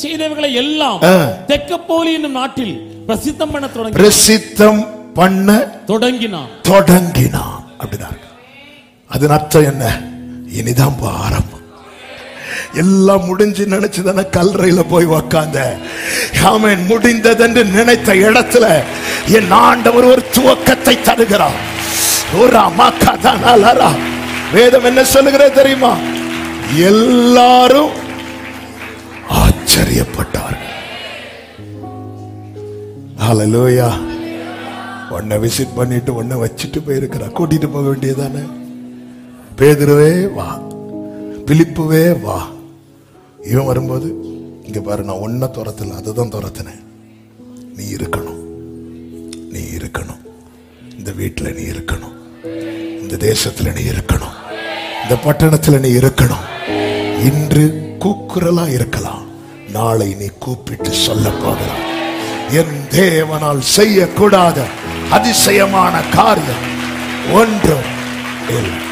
செய்தவைகளை எல்லாம் ஆ. தெக்கப்போலி என்னும் நாட்டில் பிரசித்தம் பண்ண தொடங்கி பிரசித்தம் பண்ண தொடங்கினான் தொடங்கினான் அப்படிதான் இருக்கு. அதன் அர்த்தம் என்ன இனிதான் பா ஆரம்பம் எல்லாம் முடிஞ்சு நினைச்சுதானே கல்லறையில போய் உக்காந்த ஆமென் முடிந்ததென்று நினைத்த இடத்துல என் ஆண்டவர் ஒரு துவக்கத்தை தருகிறார் ஒரு அம்மாக்கா தான் வேதம் என்ன சொல்லுகிறது தெரியுமா எல்லாரும் ஆச்சரியப்பட்டார்கள் ஹalleluya உன்னை விசிட் பண்ணிட்டு உன்னை வச்சுட்டு போயிருக்கிறா கூட்டிட்டு போக வேண்டியதானே பேதுருவே வா பிலிப்புவே வா இவன் வரும்போது இங்க பாரு நான் ஒன்ன துரத்தல அதுதான் துரத்தினேன் நீ இருக்கணும் நீ இருக்கணும் இந்த வீட்டுல நீ இருக்கணும் இந்த தேசத்துல நீ இருக்கணும் இந்த பட்டணத்துல நீ இருக்கணும் இன்று கூக்குரலா இருக்கலாம் நாளை நீ கூப்பிட்டு சொல்ல போகிறாய் என் தேவனால் செய்யக்கூடாத அதிசயமான காரியம் ஒன்றும் இல்லை